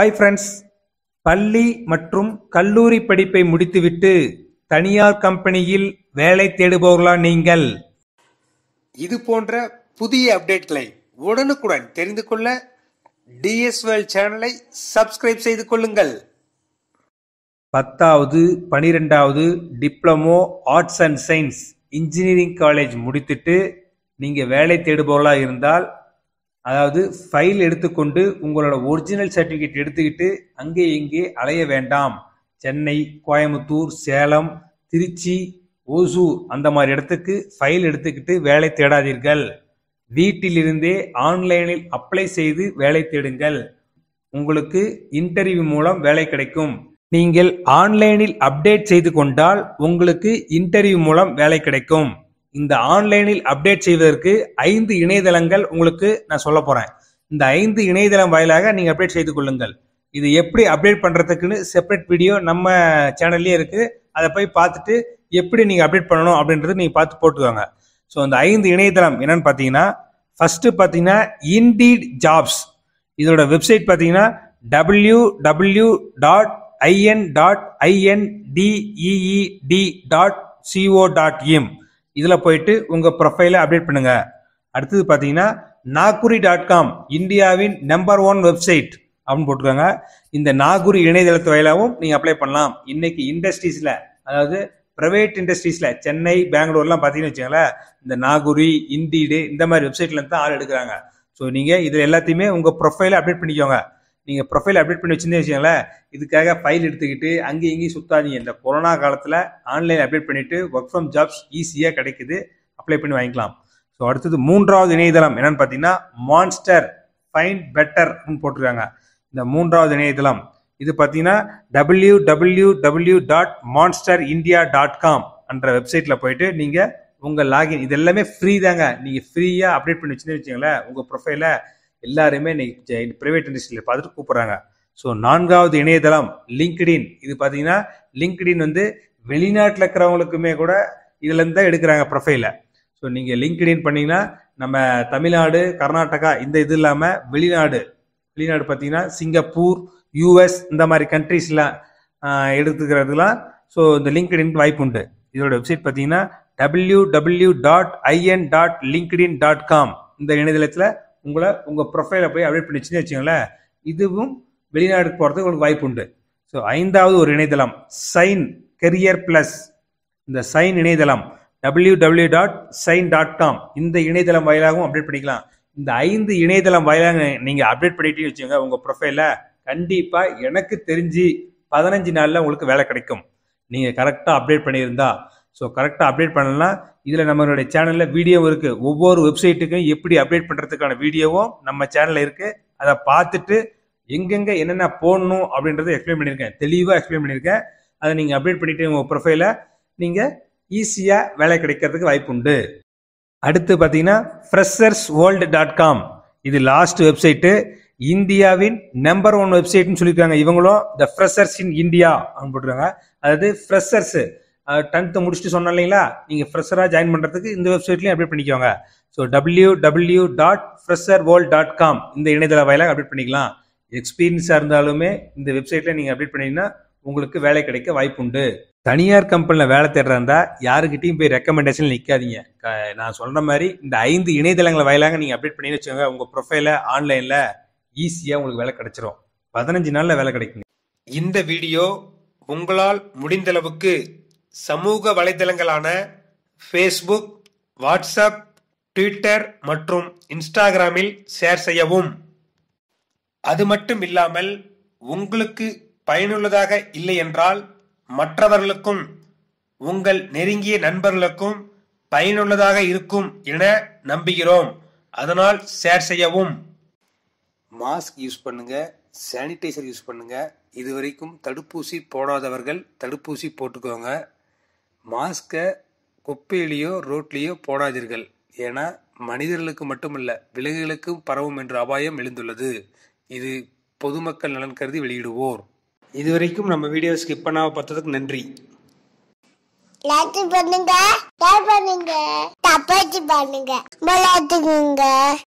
hi friends பள்ளி மற்றும் கல்லூரி படிப்பை முடித்துவிட்டு தனியார் கம்பெனியில் வேலை தேடுபவர்களா நீங்கள் இது போன்ற புதிய அப்டேட்களை உடனுக்குடன் தெரிந்து கொள்ள டிஎஸ் வேர்ல்ட் சேனலை சப்ஸ்கிரைப் செய்து கொள்ளுங்கள் பத்தாவது பனிரெண்டாவது diploma arts and science engineering college முடித்துட்டு நீங்கள் வேலை தேடுபவர்களா இருந்தால் அதாவது ஃபைல் எடுத்துக்கொண்டு உங்களோட ஒரிஜினல் சர்டிஃபிகேட் எடுத்துக்கிட்டு அங்கே இங்கே அலைய வேண்டாம் சென்னை கோயம்புத்தூர் சேலம் திருச்சி ஓசூர் அந்த மாதிரி இடத்துக்கு ஃபைல் எடுத்துக்கிட்டு வேலை தேடாதீர்கள் வீட்டிலிருந்தே ஆன்லைனில் அப்ளை செய்து வேலை தேடுங்கள் உங்களுக்கு இன்டர்வியூ மூலம் வேலை கிடைக்கும் நீங்கள் ஆன்லைனில் அப்டேட் செய்து கொண்டால் உங்களுக்கு இன்டர்வியூ மூலம் வேலை கிடைக்கும் இந்த ஆன்லைனில் அப்டேட் செய்வதற்கு ஐந்து இணையதளங்கள் உங்களுக்கு நான் சொல்ல போறேன் இந்த ஐந்து இணையதளம் வாயிலாக நீங்க அப்டேட் செய்து கொள்ளுங்கள் இது எப்படி அப்டேட் பண்றதுக்குன்னு செப்பரேட் வீடியோ நம்ம சேனல்லே இருக்கு அதை போய் பார்த்துட்டு எப்படி நீங்க அப்டேட் பண்ணணும் அப்படின்றது நீங்க பார்த்து போட்டுக்கோங்க ஸோ அந்த ஐந்து இணையதளம் என்னன்னு பார்த்தீங்கன்னா ஃபர்ஸ்ட் பார்த்தீங்கன்னா இன்டீட் ஜாப்ஸ் இதோட வெப்சைட் பார்த்தீங்கன்னா W W dot IN dot I N D E E D dot CO dot in இதில் போயிட்டு உங்கள் ப்ரொஃபைலை அப்டேட் பண்ணுங்க அடுத்தது பார்த்தீங்கன்னா நாகுரி டாட் காம் இந்தியாவின் நம்பர் ஒன் வெப்சைட் அப்படின்னு போட்டுருக்காங்க இந்த நாகுரி இணையதளத்து வாயிலாகவும் நீங்கள் அப்ளை பண்ணலாம் இன்னைக்கு இண்டஸ்ட்ரீஸில் அதாவது பிரைவேட் இண்டஸ்ட்ரீஸில் சென்னை பெங்களூர்லாம் பார்த்தீங்கன்னு வச்சுக்கோங்களேன் இந்த நாகுரி இண்டீடு இந்த மாதிரி வெப்சைட்லேருந்து தான் ஆள் எடுக்கிறாங்க ஸோ நீங்கள் இதில் எல்லாத்தையுமே உங்கள் ப்ரொஃபைலை அப்டேட் பண்ணிக்கோங்க நீங்கள் ப்ரொஃபைல் அப்டேட் பண்ணி வச்சிருந்தே வச்சுக்கோங்களேன் இதுக்காக ஃபைல் எடுத்துக்கிட்டு அங்கேயும் இங்கேயும் சுத்தாதீங்க இந்த கொரோனா காலத்தில் ஆன்லைன் அப்டேட் பண்ணிட்டு ஒர்க் ஃப்ரம் ஜாப்ஸ் ஈஸியாக கிடைக்குது அப்ளை பண்ணி வாங்கிக்கலாம் ஸோ அடுத்தது மூன்றாவது இணையதளம் என்னன்னு பார்த்தீங்கன்னா மான்ஸ்டர் ஃபைன் பெட்டர்னு போட்டிருக்காங்க இந்த மூன்றாவது இணையதளம் இது பார்த்தீங்கன்னா W W W dot Monster India dot com என்ற வெப்சைட்டில் போயிட்டு நீங்கள் உங்கள் லாகின் இது எல்லாமே ஃப்ரீ தாங்க நீங்கள் ஃப்ரீயாக அப்டேட் பண்ணி வச்சுன்னு வச்சுங்களேன் உங்கள் ப்ரொஃபைலை எல்லாருமே இன்னைக்கு ப்ரைவேட் இண்டஸ்ட்ரியில் பார்த்துட்டு கூப்பிட்றாங்க ஸோ நான்காவது இணையதளம் லிங்க்டின் இது பார்த்தீங்கன்னா லிங்க்டின் வந்து வெளிநாட்டில் இருக்கிறவங்களுக்குமே கூட இதுலேருந்து தான் எடுக்கிறாங்க ப்ரொஃபைலை ஸோ நீங்கள் லிங்க்டின் பண்ணீங்கன்னா நம்ம தமிழ்நாடு கர்நாடகா இந்த இது இல்லாமல் வெளிநாடு வெளிநாடு பார்த்தீங்கன்னா சிங்கப்பூர் யூஎஸ் இந்த மாதிரி கண்ட்ரீஸ்லாம் எடுத்துக்கிறதுலாம் ஸோ இந்த லிங்க்டின் வாய்ப்பு உண்டு இதோட வெப்சைட் பார்த்தீங்கன்னா W W dot IN dot LinkedIn dot com இந்த இணையதளத்தில் உங்களை உங்கள் ப்ரொஃபைலை போய் அப்டேட் பண்ணி வச்சுன்னு வச்சுங்களேன் இதுவும் வெளிநாடுக்கு போகிறதுக்கு உங்களுக்கு வாய்ப்பு உண்டு ஸோ ஐந்தாவது ஒரு இணையதளம் சைன் கெரியர் ப்ளஸ் இந்த சைன் இணையதளம் W W dot Shine dot com இந்த இணையதளம் வாயிலாகவும் அப்டேட் பண்ணிக்கலாம் இந்த ஐந்து இணையதளம் வாயிலாக நீங்கள் அப்டேட் பண்ணிட்டு வச்சுங்க உங்கள் ப்ரொஃபைலில் கண்டிப்பாக எனக்கு தெரிஞ்சு பதினஞ்சு நாளில் உங்களுக்கு வேலை கிடைக்கும் நீங்கள் கரெக்டாக அப்டேட் பண்ணியிருந்தா ஸோ கரெக்டாக அப்டேட் பண்ணலாம் இதில் நம்மளுடைய சேனலில் வீடியோ இருக்குது ஒவ்வொரு வெப்சைட்டுக்கும் எப்படி அப்டேட் பண்ணுறதுக்கான வீடியோவும் நம்ம சேனலில் இருக்குது அதை பார்த்துட்டு எங்கெங்கே என்னென்ன போடணும் அப்படின்றத எக்ஸ்பிளைன் பண்ணியிருக்கேன் தெளிவாக எக்ஸ்பிளைன் பண்ணியிருக்கேன் அதை நீங்கள் அப்டேட் பண்ணிவிட்டு உங்கள் ப்ரொஃபைலை நீங்கள் ஈஸியாக வேலை கிடைக்கிறதுக்கு வாய்ப்பு உண்டு அடுத்து பார்த்தீங்கன்னா ஃப்ரெஷர்ஸ் வேர்ல்டு டாட் காம் இது லாஸ்ட் வெப்சைட்டு இந்தியாவின் நம்பர் ஒன் வெப்சைட்னு சொல்லியிருக்காங்க இவங்களும் த ஃப்ரெஷர்ஸ் இன் இந்தியா அப்படின்னு போட்டிருக்காங்க அதாவது ஃப்ரெஷர்ஸ் டென்த்து முடிச்சுட்டு சொன்னோம் இல்லைங்களா நீங்கள் ஃப்ரெஷராக ஜாயின் பண்ணுறதுக்கு இந்த வெப்சைட்லையும் அப்டேட் பண்ணிக்கோங்க so W W dot fresher world dot com இந்த இணையதள வாயிலாக அப்டேட் பண்ணிக்கலாம் எக்ஸ்பீரியன்ஸாக இருந்தாலுமே இந்த வெப்சைட்டில் நீங்கள் அப்டேட் பண்ணிங்கன்னா உங்களுக்கு வேலை கிடைக்க வாய்ப்பு உண்டு தனியார் கம்பெனியில் வேலை தேடுறதா யாருக்கிட்டையும் போய் ரெக்கமெண்டேஷன் நிற்காதீங்க நான் சொல்கிற மாதிரி இந்த ஐந்து இணையதளங்களை வாயிலாக நீங்கள் அப்டேட் பண்ணி வச்சுக்கோங்க உங்கள் ப்ரொஃபைலை ஆன்லைனில் ஈஸியாக உங்களுக்கு வேலை கிடைச்சிரும் பதினஞ்சு நாளில் வேலை கிடைக்குங்க இந்த வீடியோ உங்களால் முடிந்தளவுக்கு சமூக வலைதளங்களான ஃபேஸ்புக் வாட்ஸ்அப் ட்விட்டர் மற்றும் இன்ஸ்டாகிராமில் ஷேர் செய்யவும் அது மட்டும் இல்லாமல் உங்களுக்கு பயனுள்ளதாக இல்லை என்றால் மற்றவர்களுக்கும் உங்கள் நெருங்கிய நண்பர்களுக்கும் பயனுள்ளதாக இருக்கும் என நம்புகிறோம் அதனால் ஷேர் செய்யவும் மாஸ்க் யூஸ் பண்ணுங்க சானிடைசர் யூஸ் பண்ணுங்க இது வரைக்கும் தடுப்பூசி போடாதவர்கள் தடுப்பூசி போட்டுக்கோங்க மாஸ்கை குப்பையிலேயோ ரோட்லேயோ போடாதீர்கள் ஏன்னா மனிதர்களுக்கு மட்டுமல்ல விலங்குகளுக்கும் பரவும் என்ற அபாயம் எழுந்துள்ளது இது பொதுமக்கள் நலன் கருதி வெளியிடுவோர் இதுவரைக்கும் நம்ம வீடியோ ஸ்கிப் பண்ணாம பார்த்ததுக்கு நன்றி லைக் பண்ணுங்க ஷேர் பண்ணுங்க தப்பாச்சு பண்ணுங்க விளையாட்டுக்குங்க